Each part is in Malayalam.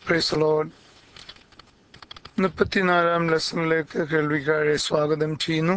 പ്രൈസ് ലോഡ് മുപ്പത്തിനാലാം ലെസണിലേക്ക് കേൾവിക്കാരെ സ്വാഗതം ചെയ്യുന്നു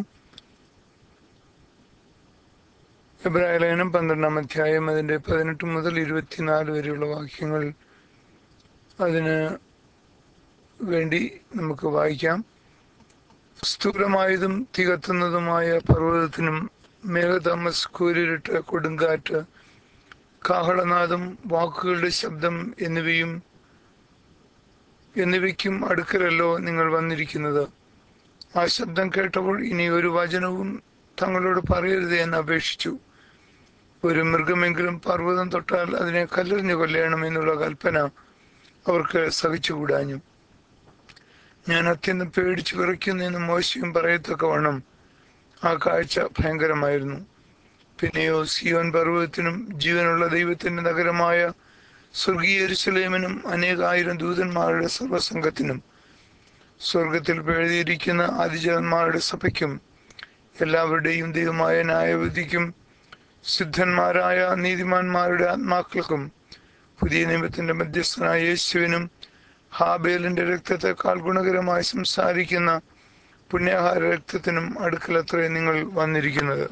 എബ്രായ ലേഖനം പന്ത്രണ്ടാം അധ്യായം അതിന്റെ പതിനെട്ട് മുതൽ ഇരുപത്തിനാല് വരെയുള്ള വാക്യങ്ങൾ അതിന് വേണ്ടി നമുക്ക് വായിക്കാം സ്ഥൂലമായതും തികത്തുന്നതുമായ പർവ്വതത്തിനും മേഘതമസ് കൂരിരുട്ട് കൊടുങ്കാറ്റ് കാഹളനാദം വാക്കുകളുടെ ശബ്ദം എന്നിവയും എന്നിവയ്ക്കും അടുക്കലല്ലോ നിങ്ങൾ വന്നിരിക്കുന്നത് ആ ശബ്ദം കേട്ടപ്പോൾ ഇനി ഒരു വചനവും തങ്ങളോട് പറയരുത് എന്ന് അപേക്ഷിച്ചു ഒരു മൃഗമെങ്കിലും പർവ്വതം തൊട്ടാൽ അതിനെ കല്ലെറിഞ്ഞു കൊല്ലണം എന്നുള്ള കൽപ്പന അവർക്ക് സഹിച്ചുകൂടാഞ്ഞു ഞാൻ അത്യന്തം പേടിച്ചു വിറയ്ക്കുന്നു എന്ന് മോശയും പറയത്തക്കവണ്ണം ആ കാഴ്ച ഭയങ്കരമായിരുന്നു പിന്നെയോ സിയോൻ പർവ്വതത്തിനും ജീവനുള്ള ദൈവത്തിന്റെ നഗരമായ സ്വർഗീയ യെരൂശലേമിനും അനേകായിരം ദൂതന്മാരുടെ സർവസംഘത്തിനും സ്വർഗത്തിൽ എഴുതിയിരിക്കുന്ന ആദിജന്മാരുടെ സഭയ്ക്കും എല്ലാവരുടെയും ദൈവമായ ന്യായവിധിക്കും സിദ്ധന്മാരായ നീതിമാന്മാരുടെ ആത്മാക്കൾക്കും പുതിയ നിയമത്തിന്റെ മധ്യസ്ഥനായ യേശുവിനും ഹാബേലിന്റെ രക്തത്തെക്കാൾ ഗുണകരമായി സംസാരിക്കുന്ന പുണ്യാഹാര രക്തത്തിനും അടുക്കലത്രേ നിങ്ങൾ വന്നിരിക്കുന്നത്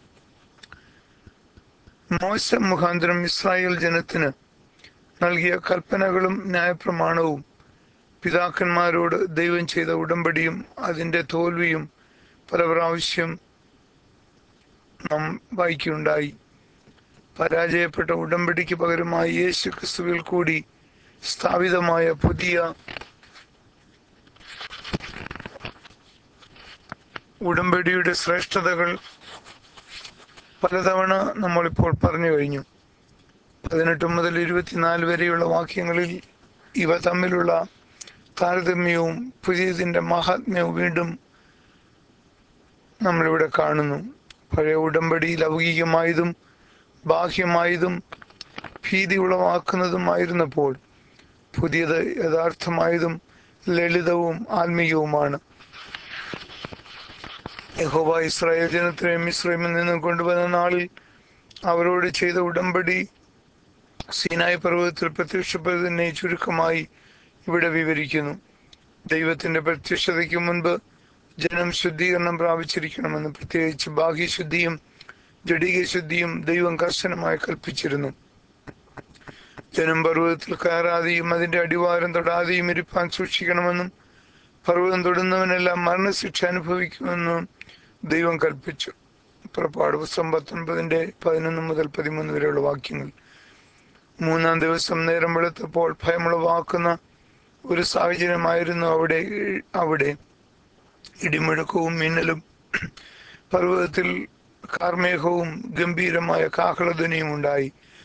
മോശ മുഖാന്തരം ഇസ്രായേൽ ജനത്തിന് നൽകിയ കൽപ്പനകളും ന്യായപ്രമാണവും പിതാക്കന്മാരോട് ദൈവം ചെയ്ത ഉടമ്പടിയും അതിന്റെ തോൽവിയും പല പ്രാവശ്യം നാം വായിക്കുകയുണ്ടായി പരാജയപ്പെട്ട ഉടമ്പടിക്ക് പകരമായി യേശു ക്രിസ്തുവിൽ കൂടി സ്ഥാപിതമായ പുതിയ ഉടമ്പടിയുടെ ശ്രേഷ്ഠതകൾ പലതവണ നമ്മളിപ്പോൾ പറഞ്ഞു കഴിഞ്ഞു പതിനെട്ട് മുതൽ ഇരുപത്തിനാല് വരെയുള്ള വാക്യങ്ങളിൽ ഇവ തമ്മിലുള്ള താരതമ്യവും പുതിയതിൻ്റെ മഹാത്മ്യവും വീണ്ടും നമ്മളിവിടെ കാണുന്നു പഴയ ഉടമ്പടി ലൗകികമായതും ബാഹ്യമായതും ഭീതി ഉളവാക്കുന്നതുമായിരുന്നപ്പോൾ പുതിയത് യഥാർത്ഥമായതും ലളിതവും ആത്മീയവുമാണ് യഹോവ ഇസ്രായേൽ ജനത്തിനെ മിശ്രമിൽ നിന്ന് കൊണ്ടുവന്ന നാളിൽ അവരോട് ചെയ്ത ഉടമ്പടി സീനായ് പർവ്വതത്തിൽ പ്രത്യക്ഷപ്പെട്ടതിനെ ചുരുക്കമായി ഇവിടെ വിവരിക്കുന്നു ദൈവത്തിന്റെ പ്രത്യക്ഷതയ്ക്ക് മുൻപ് ജനം ശുദ്ധീകരണം പ്രാപിച്ചിരിക്കണമെന്ന് പ്രത്യേകിച്ച് ബാഹ്യശുദ്ധിയും ജഡിക ശുദ്ധിയും ദൈവം കർശനമായി കൽപ്പിച്ചിരുന്നു ജനം പർവ്വതത്തിൽ കയറാതെയും അതിന്റെ അടിവാരം തൊടാതെയും ഇരിപ്പാൻ സൂക്ഷിക്കണമെന്നും പർവ്വതം തൊടുന്നവനെല്ലാം മരണശിക്ഷ അനുഭവിക്കുമെന്നും ദൈവം കൽപ്പിച്ചു പുറപ്പാട് പുസ്തകം പത്തൊൻപതിന്റെ പതിനൊന്ന് മുതൽ പതിമൂന്ന് വരെയുള്ള വാക്യങ്ങൾ മൂന്നാം ദിവസം നേരം വെളുത്തപ്പോൾ ഭയമുളവാക്കുന്ന ഒരു സാഹചര്യമായിരുന്നു അവിടെ അവിടെ ഇടിമുഴക്കവും മിന്നലും പർവ്വതത്തിൽ കാർമേഘവും ഗംഭീരമായ കാഹളധ്വനിയും ഉണ്ടായി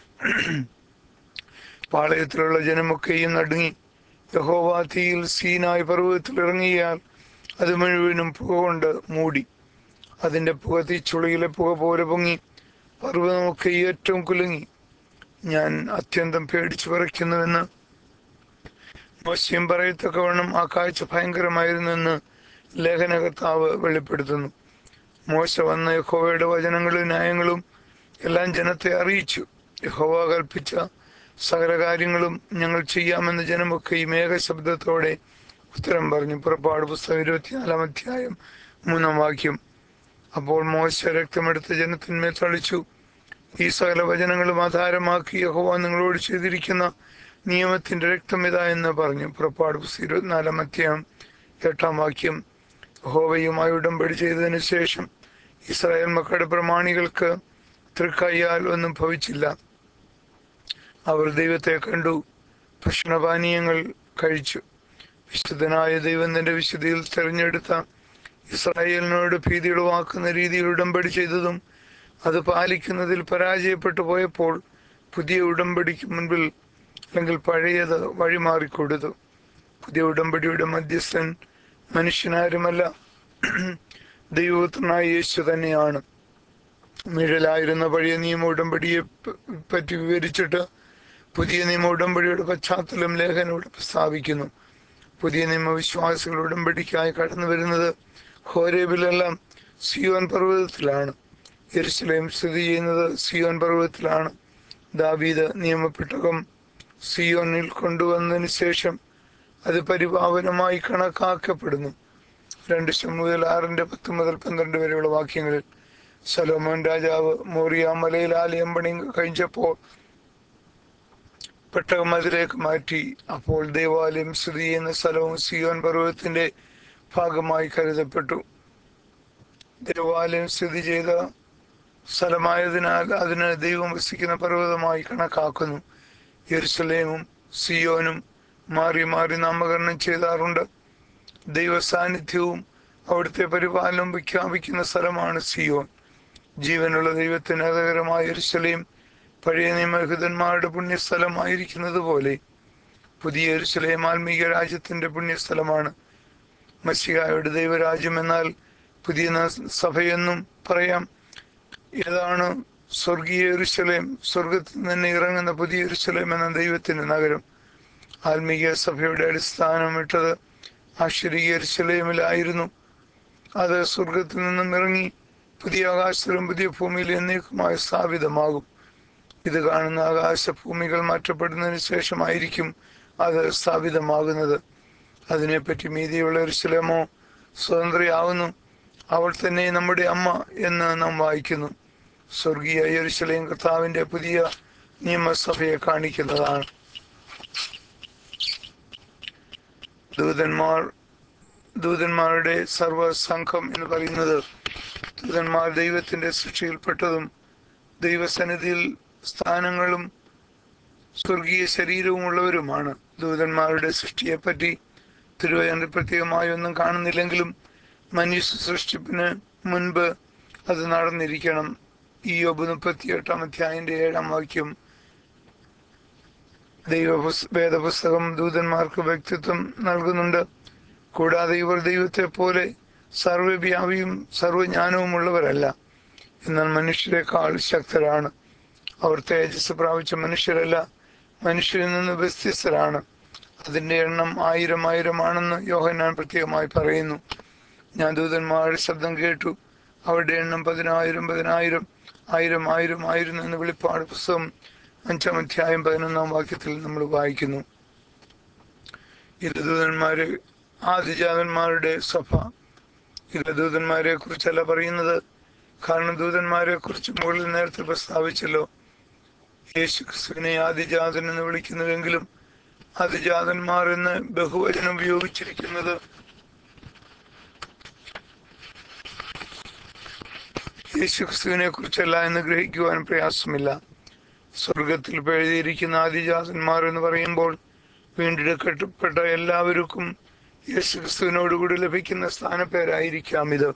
പാളയത്തിലുള്ള ജനമൊക്കെയും നടുങ്ങി യഹോവ തീയിൽ സീനായി പർവ്വതത്തിൽ ഇറങ്ങിയാൽ അത് മുഴുവനും പുക കൊണ്ട് മൂടി അതിന്റെ പുക തീച്ചുളിയിലെ പുക പോലെ പൊങ്ങി പർവ്വതമൊക്കെ ഏറ്റവും കുലുങ്ങി ഞാൻ അത്യന്തം പേടിച്ചു വിറയ്ക്കുന്നുവെന്ന് മോശയും പറയത്തക്കവണ്ണം ആ കാഴ്ച ഭയങ്കരമായിരുന്നെന്ന് ലേഖനകർത്താവ് വെളിപ്പെടുത്തുന്നു മോശ വന്ന യഹോവയുടെ വചനങ്ങളും ന്യായങ്ങളും എല്ലാം ജനത്തെ അറിയിച്ചു യഹോവ കൽപ്പിച്ച സകല കാര്യങ്ങളും ഞങ്ങൾ ചെയ്യാമെന്ന് ജനമൊക്കെ ഈ മേഘശബ്ദത്തോടെ ഉത്തരം പറഞ്ഞു പുറപ്പാട് പുസ്തകം ഇരുപത്തിനാലാം അധ്യായം മൂന്നാം വാക്യം അപ്പോൾ മോശ രക്തമെടുത്ത് ജനത്തിന്മേൽ തളിച്ചു ഈ സകല വചനങ്ങളും ആധാരമാക്കി യഹോവ നിങ്ങളോട് ചെയ്തിരിക്കുന്ന നിയമത്തിന്റെ രക്തം ഇതാ എന്ന് പറഞ്ഞു പുറപ്പാട് പുസ്തകം ഇരുപത്തിനാലാം അധ്യായം എട്ടാം വാക്യം യഹോവയുമായി ഉടമ്പടി ചെയ്തതിനു ശേഷം ഇസ്രായേൽ മക്കളുടെ പ്രമാണികൾക്ക് തൃക്കയ്യാൽ ഒന്നും ഭവിച്ചില്ല അവർ ദൈവത്തെ കണ്ടു ഭക്ഷണപാനീയങ്ങൾ കഴിച്ചു വിശുദ്ധനായ ദൈവം തന്റെ വിശുദ്ധിയിൽ തെരഞ്ഞെടുത്ത ഇസ്രായേലിനോട് ഭീതി ഉളവാക്കുന്ന രീതിയിൽ ഉടമ്പടി ചെയ്തതും അത് പാലിക്കുന്നതിൽ പരാജയപ്പെട്ടു പോയപ്പോൾ പുതിയ ഉടമ്പടിക്ക് മുൻപിൽ അല്ലെങ്കിൽ പഴയത് വഴിമാറിക്കൊടുത്തു പുതിയ ഉടമ്പടിയുടെ മധ്യസ്ഥൻ മനുഷ്യനാരുമല്ല ദൈവപുത്രനായ യേശു തന്നെയാണ് നിഴലായിരുന്ന പഴയ നിയമ ഉടമ്പടിയെ പറ്റി വിവരിച്ചിട്ട് പുതിയ നിയമ ഉടമ്പടിയുടെ പശ്ചാത്തലം ലേഖനോട് പ്രസ്താവിക്കുന്നു പുതിയ നിയമവിശ്വാസികൾ ഉടമ്പടിക്കായി കടന്നു വരുന്നത് ഹോരേബിലെല്ലാം സിയോൻ പർവ്വതത്തിലാണ് യെരുസലേം സ്ഥിതി ചെയ്യുന്നത് സിയോൻ പർവ്വതത്തിലാണ് ദാവീദ് നിയമപ്പെട്ടകം സിയോനിൽ കൊണ്ടുവന്നതിന് ശേഷം അത് പരിപാവനമായി കണക്കാക്കപ്പെടുന്നു രണ്ട് ശമുതൽ ആറിന്റെ പത്ത് മുതൽ പന്ത്രണ്ട് വരെയുള്ള വാക്യങ്ങളിൽ സലോമോൻ രാജാവ് മോറിയ മലയിൽ ആലയം പണി കഴിഞ്ഞപ്പോൾ പെട്ടകം അതിലേക്ക് മാറ്റി അപ്പോൾ ദേവാലയം സ്ഥിതി ചെയ്യുന്ന സ്ഥലവും സിയോൻ പർവ്വതത്തിന്റെ ഭാഗമായി കരുതപ്പെട്ടു ദേവാലയം സ്ഥിതി ചെയ്ത സ്ഥലമായതിനാൽ അതിന് ദൈവം വസിക്കുന്ന പർവ്വതമായി കണക്കാക്കുന്നു യെരുസലേമും സിയോനും മാറി മാറി നാമകരണം ചെയ്താറുണ്ട് ദൈവ സാന്നിധ്യവും അവിടുത്തെ പരിപാലനവും വിഖ്യാപിക്കുന്ന സ്ഥലമാണ് സിയോൻ ജീവനുള്ള ദൈവത്തിന് അകരമായ യെരുസലേം പഴയ നിയമഹിതന്മാരുടെ പുണ്യസ്ഥലമായിരിക്കുന്നത് പോലെ പുതിയ യെരുസലേം ആത്മീക രാജ്യത്തിന്റെ പുണ്യസ്ഥലമാണ് മസിഹായുടെ ദൈവരാജ്യം എന്നാൽ പുതിയ ന- സഭയെന്നും പറയാം ഏതാണ് സ്വർഗീയ യെരുസലേം സ്വർഗത്തിൽ നിന്ന് ഇറങ്ങുന്ന പുതിയ യെരുസലേം എന്ന ദൈവത്തിന്റെ നഗരം ആത്മീയ സഭയുടെ അടിസ്ഥാനം ഇട്ടത് ആശ്ചര്യ യെരുസലേമിലായിരുന്നു അത് സ്വർഗത്തിൽ നിന്നും ഇറങ്ങി പുതിയ ആകാശത്തിലും പുതിയ ഭൂമിയിലും എന്നേക്കുമായി സ്ഥാപിതമാകും ഇത് കാണുന്ന ആകാശഭൂമികൾ മാറ്റപ്പെടുന്നതിന് ശേഷമായിരിക്കും അത് സ്ഥാപിതമാകുന്നത് അതിനെപ്പറ്റി മീതിയുള്ള യെരുസലേമോ സ്വതന്ത്രയാവുന്നു അവൾ തന്നെ നമ്മുടെ അമ്മ എന്ന് നാം വായിക്കുന്നു സ്വർഗീയ യെരുസലേം കർത്താവിന്റെ പുതിയ നിയമസഭയെ കാണിക്കുന്നതാണ് ദൂതന്മാർ ദൂതന്മാരുടെ സർവസംഘം എന്ന് പറയുന്നത് ദൂതന്മാർ ദൈവത്തിന്റെ സൃഷ്ടിയിൽപ്പെട്ടതും ദൈവസന്നിധിയിൽ സ്ഥാനങ്ങളും സ്വർഗീയ ശരീരവും ഉള്ളവരുമാണ് ദൂതന്മാരുടെ സൃഷ്ടിയെപ്പറ്റി തിരുവചനത്തിൽ പ്രത്യേകമായി ഒന്നും കാണുന്നില്ലെങ്കിലും മനുഷ്യ സൃഷ്ടിപ്പിന് മുൻപ് അത് നടന്നിരിക്കണം ഈ ഒബ് മുപ്പത്തിയെട്ടാം അധ്യായന്റെ ഏഴാം വാക്യം ദൈവ വേദപുസ്തകം ദൂതന്മാർക്ക് വ്യക്തിത്വം നൽകുന്നുണ്ട് കൂടാതെ ഇവർ ദൈവത്തെ പോലെ സർവ്വവ്യാപിയും സർവജ്ഞാനവും ഉള്ളവരല്ല എന്നാൽ മനുഷ്യരെക്കാൾ ശക്തരാണ് അവർ തേജസ് പ്രാപിച്ച മനുഷ്യരല്ല മനുഷ്യരിൽ നിന്ന് വ്യത്യസ്തരാണ് അതിന്റെ എണ്ണം ആയിരം ആയിരമാണെന്ന് യോഹന്നാൻ പ്രത്യേകമായി പറയുന്നു ഞാൻ ദൂതന്മാരുടെ ശബ്ദം കേട്ടു അവരുടെ എണ്ണം പതിനായിരം പതിനായിരം ആയിരം ആയിരം ആയിരുന്നു എന്ന് വെളിപ്പാട് പുസ്തകം അഞ്ചാം അധ്യായം പതിനൊന്നാം വാക്യത്തിൽ നമ്മൾ വായിക്കുന്നു ഇലദൂതന്മാര് ആദിജാതന്മാരുടെ സഭ ഇലദൂതന്മാരെ കുറിച്ചല്ല പറയുന്നത് കാരണം ദൂതന്മാരെ കുറിച്ച് മുകളിൽ നേരത്തെ പ്രസ്താവിച്ചല്ലോ യേശു ക്രിസ്തുവിനെ ആദിജാതൻ എന്ന് വിളിക്കുന്നുവെങ്കിലും ആദിജാതന്മാർ എന്ന് ബഹുവചനം ഉപയോഗിച്ചിരിക്കുന്നത് യേശു ക്രിസ്തുവിനെ കുറിച്ചല്ല എന്ന് ഗ്രഹിക്കുവാൻ പ്രയാസമില്ല സ്വർഗത്തിൽ എഴുതിയിരിക്കുന്ന ആദിജാതന്മാർ എന്ന് പറയുമ്പോൾ വീണ്ടെടുക്കപ്പെട്ട എല്ലാവർക്കും യേശു ക്രിസ്തുവിനോടുകൂടി ലഭിക്കുന്ന സ്ഥാനപ്പേരായിരിക്കാം ഇത്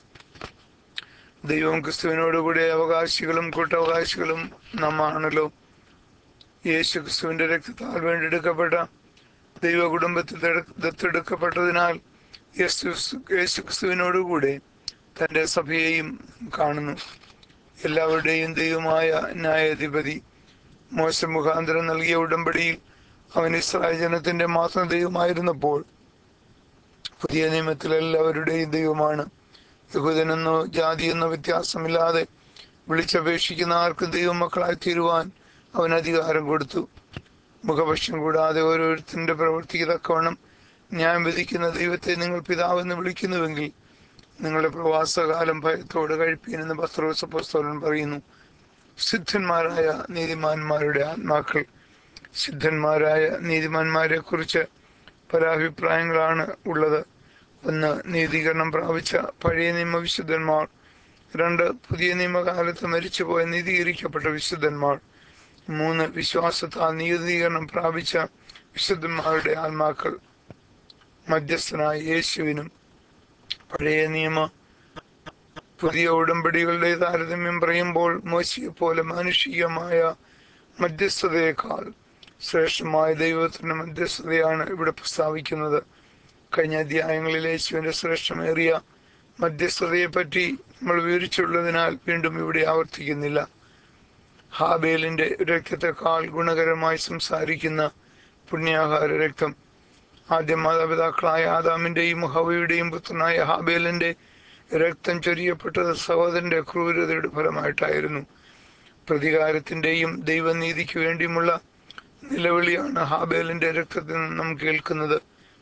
ദൈവം ക്രിസ്തുവിനോടുകൂടി അവകാശികളും കൂട്ടവകാശികളും നമ്മാണല്ലോ യേശു ക്രിസ്തുവിന്റെ രക്തത്താൽ വീണ്ടെടുക്കപ്പെട്ട ദൈവ കുടുംബത്തിൽ ദെ- ദത്തെടുക്കപ്പെട്ടതിനാൽ യേശു യേശു ക്രിസ്തുവിനോടുകൂടെ തന്റെ സഭയെയും കാണുന്നു എല്ലാവരുടെയും ദൈവമായ ന്യായാധിപതി മോശ മുഖാന്തരം നൽകിയ ഉടമ്പടിയിൽ അവൻ ഇസ്രായേൽ ജനത്തിന്റെ മാത്രം ദൈവമായിരുന്നപ്പോൾ പുതിയ നിയമത്തിൽ എല്ലാവരുടെയും ദൈവമാണ് യഹൂദനെന്നോ ജാതിയെന്നോ വ്യത്യാസമില്ലാതെ വിളിച്ചപേക്ഷിക്കുന്ന ആർക്കും ദൈവമക്കളായി തീരുവാൻ അവൻ അധികാരം കൊടുത്തു മുഖപക്ഷം കൂടാതെ ഓരോരുത്തരുടെ പ്രവൃത്തിക്ക് തക്കവണ്ണം ന്യായം വിധിക്കുന്ന ദൈവത്തെ നിങ്ങൾ പിതാവെന്ന് വിളിക്കുന്നുവെങ്കിൽ നിങ്ങളുടെ പ്രവാസകാലം ഭയത്തോടെ കഴിപ്പീനെന്ന് പത്രോസ പുസ്തകൻ പറയുന്നു സിദ്ധന്മാരായ നീതിമാന്മാരുടെ ആത്മാക്കൾ സിദ്ധന്മാരായ നീതിമാന്മാരെ കുറിച്ച് പല അഭിപ്രായങ്ങളാണ് ഉള്ളത് ഒന്ന് നീതീകരണം പ്രാപിച്ച പഴയ നിയമ വിശുദ്ധന്മാർ രണ്ട് പുതിയ നിയമകാലത്ത് മരിച്ചുപോയ നീതീകരിക്കപ്പെട്ട വിശുദ്ധന്മാർ മൂന്ന് വിശ്വാസത്താൽ നീതീകരണം പ്രാപിച്ച വിശുദ്ധന്മാരുടെ ആത്മാക്കൾ മധ്യസ്ഥനായ യേശുവിനും പഴയ നിയമ പുതിയ ഉടമ്പടികളുടെ താരതമ്യം പറയുമ്പോൾ മോശയെ പോലെ മാനുഷികമായ മധ്യസ്ഥതയേക്കാൾ ശ്രേഷ്ഠമായ ദൈവത്തിന്റെ മധ്യസ്ഥതയാണ് ഇവിടെ പ്രസ്താവിക്കുന്നത് കഴിഞ്ഞ അധ്യായങ്ങളിൽ യേശുവിന്റെ ശ്രേഷ്ഠമേറിയ മധ്യസ്ഥതയെ പറ്റി നമ്മൾ വിവരിച്ചുള്ളതിനാൽ വീണ്ടും ഇവിടെ ആവർത്തിക്കുന്നില്ല ഹാബേലിന്റെ രക്തത്തെക്കാൾ ഗുണകരമായി സംസാരിക്കുന്ന പുണ്യാഹാര രക്തം ആദ്യ മാതാപിതാക്കളായ ആദാമിന്റെയും ഹവയുടെയും പുത്രനായ ഹാബേലിന്റെ രക്തം ചൊരിയപ്പെട്ടത് സഹോദരന്റെ ക്രൂരതയുടെ ഫലമായിട്ടായിരുന്നു പ്രതികാരത്തിന്റെയും ദൈവനീതിക്ക് വേണ്ടിയുമുള്ള നിലവിളിയാണ് ഹാബേലിന്റെ രക്തത്തിൽ നിന്ന് നാം കേൾക്കുന്നത്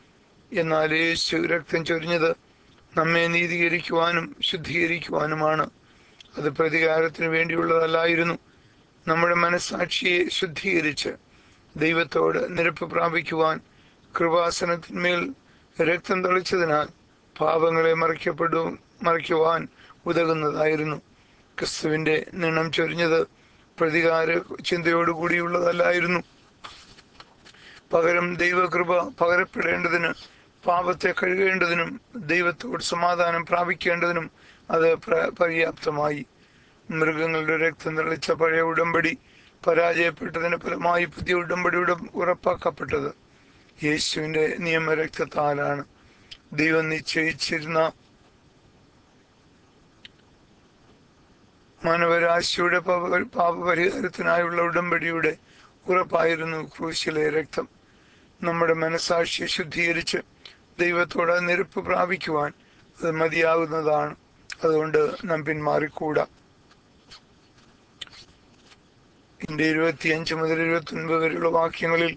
എന്നാൽ യേശു രക്തം ചൊരിഞ്ഞത് നമ്മെ നീതീകരിക്കുവാനും ശുദ്ധീകരിക്കുവാനുമാണ് അത് പ്രതികാരത്തിന് വേണ്ടിയുള്ളതല്ലായിരുന്നു നമ്മുടെ മനസ്സാക്ഷിയെ ശുദ്ധീകരിച്ച് ദൈവത്തോട് നിരപ്പ് പ്രാപിക്കുവാൻ കൃപാസനത്തിന്മേൽ രക്തം തളിച്ചതിനാൽ പാപങ്ങളെ മറിക്കപ്പെടും മറിക്കുവാൻ ഉതകുന്നതായിരുന്നു ക്രിസ്തുവിന്റെ നിണം ചൊരിഞ്ഞത് പ്രതികാര ചിന്തയോടുകൂടിയുള്ളതല്ലായിരുന്നു പകരം ദൈവകൃപ പകരപ്പെടേണ്ടതിന് പാപത്തെ കഴുകേണ്ടതിനും ദൈവത്തോട് സമാധാനം പ്രാപിക്കേണ്ടതിനും അത് പ്ര- പര്യാപ്തമായി മൃഗങ്ങളുടെ രക്തം തെളിച്ച പഴയ ഉടമ്പടി പരാജയപ്പെട്ടതിന് ഫലമായി പുതിയ ഉടമ്പടിയുടെ ഉറപ്പാക്കപ്പെട്ടത് യേശുവിന്റെ നിയമരക്തത്താലാണ് ദൈവം നിശ്ചയിച്ചിരുന്ന മാനവരാശിയുടെ പാപ പാപപരിഹാരത്തിനായുള്ള ഉടമ്പടിയുടെ ഉറപ്പായിരുന്നു ക്രൂശിലെ രക്തം നമ്മുടെ മനസാക്ഷിയെ ശുദ്ധീകരിച്ച് ദൈവത്തോട് നിരപ്പ് പ്രാപിക്കുവാൻ അത് മതിയാകുന്നതാണ് അതുകൊണ്ട് നാം പിന്മാറിക്കൂടാ ഇതിന്റെ ഇരുപത്തിയഞ്ച് മുതൽ ഇരുപത്തി ഒൻപത് വരെയുള്ള വാക്യങ്ങളിൽ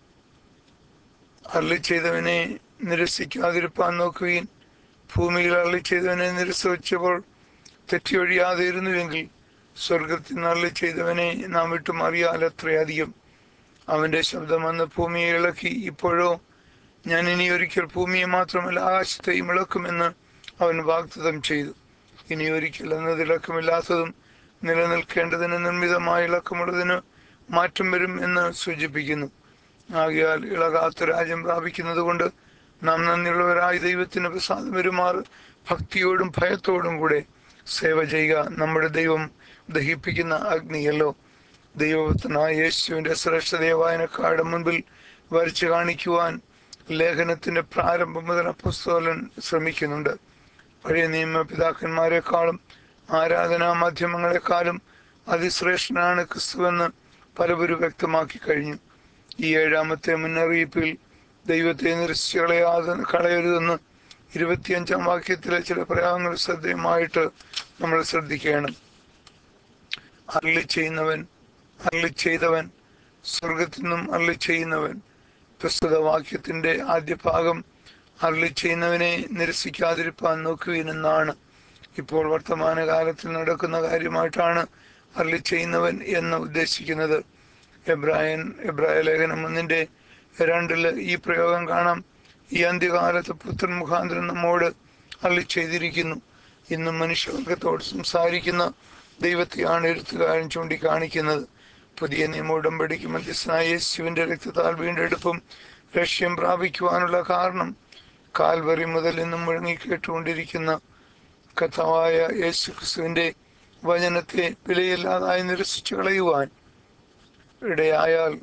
അരളി ചെയ്തവനെ നിരസിക്കാതിരിപ്പാൻ നോക്കുകയും ഭൂമിയിൽ അരളി ചെയ്തവനെ നിരസിച്ചപ്പോൾ തെറ്റിയൊഴിയാതെ ഇരുന്നുവെങ്കിൽ സ്വർഗത്തിൽ നിന്ന് അരളി ചെയ്തവനെ നാം വിട്ടുമാറിയാൽ അത്രയധികം അവന്റെ ശബ്ദം അന്ന് ഭൂമിയെ ഇളക്കി ഇപ്പോഴോ ഞാൻ ഇനി ഒരിക്കൽ ഭൂമിയെ മാത്രമല്ല ആകാശത്തെയും ഇളക്കുമെന്ന് അവൻ വാഗ്ദത്തം ചെയ്തു ഇനി ഒരിക്കൽ എന്നത് ഇളക്കമില്ലാത്തതും നിലനിൽക്കേണ്ടതിന് നിർമ്മിതമായ ഇളക്കമുള്ളതിന് മാറ്റം വരും എന്ന് സൂചിപ്പിക്കുന്നു ആകയാൽ ഇളകാത്ത രാജ്യം പ്രാപിക്കുന്നത് കൊണ്ട് നാം നന്ദിയുള്ളവരായി ദൈവത്തിന് പ്രസാദം വരുമാറ് ഭക്തിയോടും ഭയത്തോടും കൂടെ സേവ ചെയ്യുക നമ്മുടെ ദൈവം ദഹിപ്പിക്കുന്ന അഗ്നിയല്ലോ ദൈവത്തിനായ യേശുവിന്റെ ശ്രേഷ്ഠതയെ വായനക്കാരുടെ മുൻപിൽ വരച്ചു കാണിക്കുവാൻ ലേഖനത്തിന്റെ പ്രാരംഭം മുതൽ അപ്പസ്തോലൻ ശ്രമിക്കുന്നുണ്ട് പഴയ നിയമ പിതാക്കന്മാരെക്കാളും ആരാധനാ മാധ്യമങ്ങളെക്കാളും അതിശ്രേഷ്ഠനാണ് ക്രിസ്തുവെന്ന് പലവരും വ്യക്തമാക്കി കഴിഞ്ഞു ഈ ഏഴാമത്തെ മുന്നറിയിപ്പിൽ ദൈവത്തെ നിരസിച്ച് കളയാതെ കളയരുതെന്ന് ഇരുപത്തിയഞ്ചാം വാക്യത്തിലെ ചില പ്രയോഗങ്ങൾ ശ്രദ്ധേയമായിട്ട് നമ്മൾ ശ്രദ്ധിക്കണം അരളി ചെയ്യുന്നവൻ അരളി ചെയ്തവൻ സ്വർഗത്തിൽ നിന്നും അരളി ചെയ്യുന്നവൻ പ്രസ്തുത വാക്യത്തിന്റെ ആദ്യ ഭാഗം അരളി ചെയ്യുന്നവനെ നിരസിക്കാതിരിപ്പാൻ നോക്കുവിനെന്നാണ് ഇപ്പോൾ വർത്തമാനകാലത്തിൽ നടക്കുന്ന കാര്യമായിട്ടാണ് അരളി ചെയ്യുന്നവൻ എന്ന് ഉദ്ദേശിക്കുന്നത് എബ്രായൻ എബ്രായ ലേഖനം ഒന്നിന്റെ രണ്ടില് ഈ പ്രയോഗം കാണാം ഈ അന്ത്യകാലത്ത് പുത്രൻ മുഖാന്തരം നമ്മോട് അരളി ചെയ്തിരിക്കുന്നു ഇന്നും മനുഷ്യവർഗത്തോട് സംസാരിക്കുന്ന ദൈവത്തെയാണ് എഴുത്തുകാരൻ ചൂണ്ടിക്കാണിക്കുന്നത് പുതിയ നിയമ ഉടമ്പടിക്ക് മധ്യസ്ഥനായ യേശുവിന്റെ രക്തത്താൽ വീണ്ടെടുപ്പും ലക്ഷ്യം പ്രാപിക്കുവാനുള്ള കാരണം കാൽവറി മുതൽ ഇന്നും മുഴങ്ങി കേട്ടുകൊണ്ടിരിക്കുന്ന കഥാവായ യേശു ക്രിസ്തുവിന്റെ വചനത്തെ വിലയില്ലാതായി നിരസിച്ചു കളയുവാൻ ഇടയായാൽ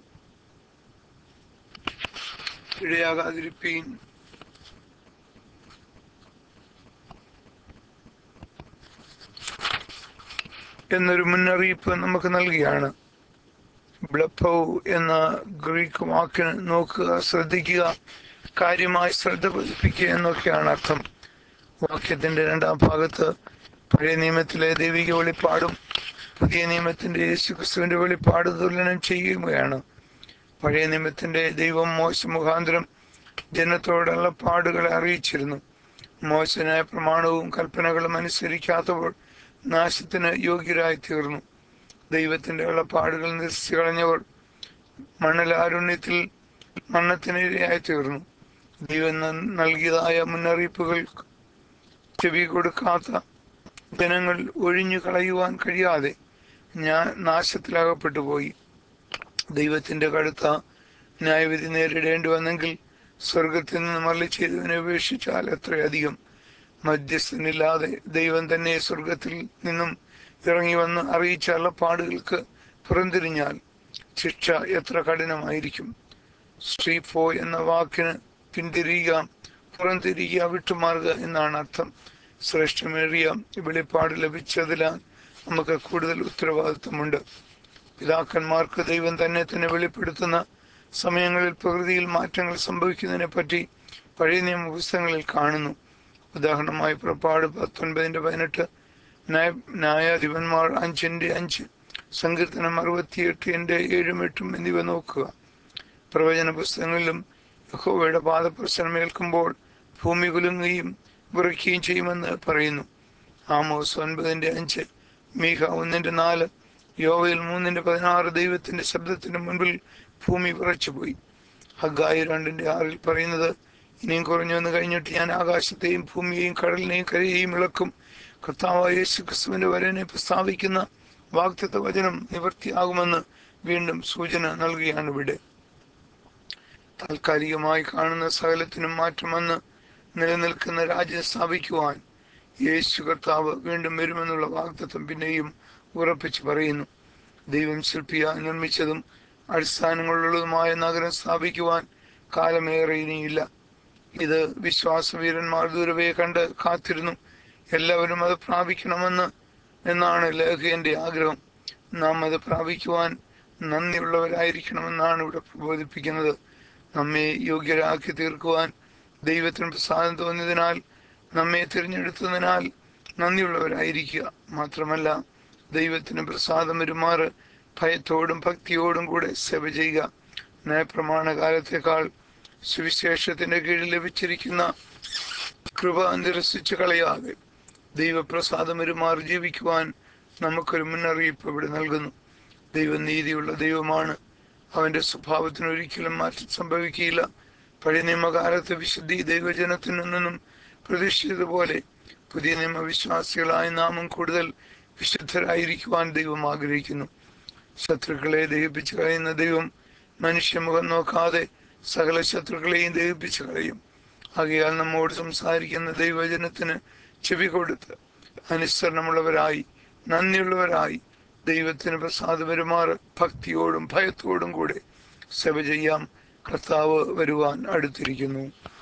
ഇടയാകാതിരിപ്പീൻ എന്നൊരു മുന്നറിയിപ്പ് നമുക്ക് നൽകിയാണ് ബ്ലപ്പൗ എന്ന ഗ്രീക്ക് വാക്കിന് നോക്കുക ശ്രദ്ധിക്കുക കാര്യമായി ശ്രദ്ധ പതിപ്പിക്കുക എന്നൊക്കെയാണ് അർത്ഥം വാക്യത്തിന്റെ രണ്ടാം ഭാഗത്ത് പഴയ നിയമത്തിലെ ദൈവിക വെളിപ്പാടും പുതിയ നിയമത്തിന്റെ യേശു ക്രിസ്തുവിന്റെ വെളിപ്പാട് തുലനം ചെയ്യുകയാണ് പഴയ നിയമത്തിന്റെ ദൈവം മോശ മുഖാന്തരം ജനത്തോടുള്ള പാടുകളെ അറിയിച്ചിരുന്നു മോശനായ പ്രമാണവും കൽപ്പനകളും അനുസരിക്കാത്തപ്പോൾ നാശത്തിന് യോഗ്യരായി തീർന്നു ദൈവത്തിന്റെ വെള്ളപ്പാടുകൾ നിരസിച്ചു കളഞ്ഞവർ മണലാരുണ്യത്തിൽ മരണത്തിനിരയായി തീർന്നു ദൈവം ന- നൽകിയതായ മുന്നറിയിപ്പുകൾ ചെവി കൊടുക്കാത്ത ജനങ്ങൾ ഒഴിഞ്ഞു കളയുവാൻ കഴിയാതെ ഞാൻ നാശത്തിലകപ്പെട്ടു പോയി ദൈവത്തിന്റെ കടുത്ത ന്യായവിധി നേരിടേണ്ടി വന്നെങ്കിൽ സ്വർഗത്തിൽ നിന്ന് മറളി ചെയ്തതിനെ ഉപേക്ഷിച്ചാൽ എത്രയധികം മധ്യസ്ഥനില്ലാതെ ദൈവം തന്നെ സ്വർഗത്തിൽ നിന്നും ഇറങ്ങി വന്ന് അറിയിച്ച അള്ളപ്പാടുകൾക്ക് പുറംതിരിഞ്ഞാൽ ശിക്ഷ എത്ര കഠിനമായിരിക്കും സ്ട്രീഫോ എന്ന വാക്കിന് പിന്തിരിയുക പുറംതിരിയുക വിട്ടുമാറുക എന്നാണ് അർത്ഥം ശ്രേഷ്ഠമേറിയ വെളിപ്പാട് ലഭിച്ചതിനാൽ നമുക്ക് കൂടുതൽ ഉത്തരവാദിത്വമുണ്ട് പിതാക്കന്മാർക്ക് ദൈവം തന്നെ തന്നെ വെളിപ്പെടുത്തുന്ന സമയങ്ങളിൽ പ്രകൃതിയിൽ മാറ്റങ്ങൾ സംഭവിക്കുന്നതിനെ പറ്റി പഴയ നിയമ പുസ്തകങ്ങളിൽ കാണുന്നു ഉദാഹരണമായി പുറപ്പാട് പത്തൊൻപതിന്റെ പതിനെട്ട് ന്യായ ന്യായാധിപന്മാർ അഞ്ചിന്റെ അഞ്ച് സങ്കീർത്തനം അറുപത്തിയെട്ട് എന്റെ ഏഴും എട്ടും എന്നിവ നോക്കുക പ്രവചന പുസ്തകങ്ങളിലും യഹോവയുടെ പാദപ്രശ്നമേൽക്കുമ്പോൾ ഭൂമി കുലുങ്ങുകയും വിറയ്ക്കുകയും ചെയ്യുമെന്ന് പറയുന്നു ആമോസ് ഒൻപതിന്റെ അഞ്ച് മീഹ ഒന്നിന്റെ നാല് യോവയിൽ മൂന്നിന്റെ പതിനാറ് ദൈവത്തിന്റെ ശബ്ദത്തിന്റെ മുൻപിൽ ഭൂമി വിറച്ചുപോയി ഹഗായി രണ്ടിന്റെ ആറിൽ പറയുന്നത് ഇനിയും കുറഞ്ഞൊന്ന് കഴിഞ്ഞിട്ട് ഞാൻ ആകാശത്തെയും ഭൂമിയെയും കടലിനെയും കരയെയും ഇളക്കും കർത്താവായ യേശു ക്രിസ്തുവിന്റെ വരനെ പ്രസ്താവിക്കുന്ന വാക്തത്വ വചനം നിവൃത്തിയാകുമെന്ന് വീണ്ടും സൂചന നൽകുകയാണ് ഇവിടെ താൽക്കാലികമായി കാണുന്ന സകലത്തിനും മാറ്റം വന്ന് നിലനിൽക്കുന്ന രാജ്യം സ്ഥാപിക്കുവാൻ യേശു കർത്താവ് വീണ്ടും വരുമെന്നുള്ള വാഗ്ദത്വം പിന്നെയും ഉറപ്പിച്ചു പറയുന്നു ദൈവം ശില്പിയായി നിർമ്മിച്ചതും അടിസ്ഥാനങ്ങളുള്ളതുമായ നഗരം സ്ഥാപിക്കുവാൻ കാലമേറെ ഇനിയില്ല ഇത് വിശ്വാസവീരന്മാർ ദൂരവയെ കണ്ട് കാത്തിരുന്നു എല്ലാവരും അത് പ്രാപിക്കണമെന്ന് എന്നാണ് ലേഖകന്റെ ആഗ്രഹം നാം അത് പ്രാപിക്കുവാൻ നന്ദിയുള്ളവരായിരിക്കണമെന്നാണ് ഇവിടെ പ്രബോധിപ്പിക്കുന്നത് നമ്മെ യോഗ്യരാക്കി തീർക്കുവാൻ ദൈവത്തിന് പ്രസാദം തോന്നിയതിനാൽ നമ്മെ തിരഞ്ഞെടുത്തതിനാൽ നന്ദിയുള്ളവരായിരിക്കുക മാത്രമല്ല ദൈവത്തിന് പ്രസാദം വരുമാറ് ഭയത്തോടും ഭക്തിയോടും കൂടെ സേവ ചെയ്യുക നയപ്രമാണ കാലത്തേക്കാൾ സുവിശേഷത്തിന്റെ കീഴിൽ ലഭിച്ചിരിക്കുന്ന കൃപ നിരസിച്ചു കളയാതെ ദൈവപ്രസാദം വരുമാറി ജീവിക്കുവാൻ നമുക്കൊരു മുന്നറിയിപ്പ് ഇവിടെ നൽകുന്നു ദൈവം നീതിയുള്ള ദൈവമാണ് അവന്റെ സ്വഭാവത്തിന് ഒരിക്കലും മാറ്റം സംഭവിക്കുകയില്ല പഴയ നിയമകാലത്ത് വിശുദ്ധി ദൈവജനത്തിൽ നിന്നും പ്രതീക്ഷിച്ചതുപോലെ പുതിയ നിയമവിശ്വാസികളായ നാമും കൂടുതൽ വിശുദ്ധരായിരിക്കുവാൻ ദൈവം ആഗ്രഹിക്കുന്നു ശത്രുക്കളെ ദഹിപ്പിച്ചു കളയുന്ന ദൈവം മനുഷ്യമുഖം നോക്കാതെ സകല ശത്രുക്കളെയും ദഹിപ്പിച്ചു കളയും ആകയാൽ നമ്മോട് സംസാരിക്കുന്ന ദൈവജനത്തിന് ചെവി കൊടുത്ത് അനുസരണമുള്ളവരായി നന്ദിയുള്ളവരായി ദൈവത്തിന് പ്രസാദപെരുമാറ് ഭക്തിയോടും ഭയത്തോടും കൂടെ സേവ ചെയ്യാം കർത്താവ് വരുവാൻ അടുത്തിരിക്കുന്നു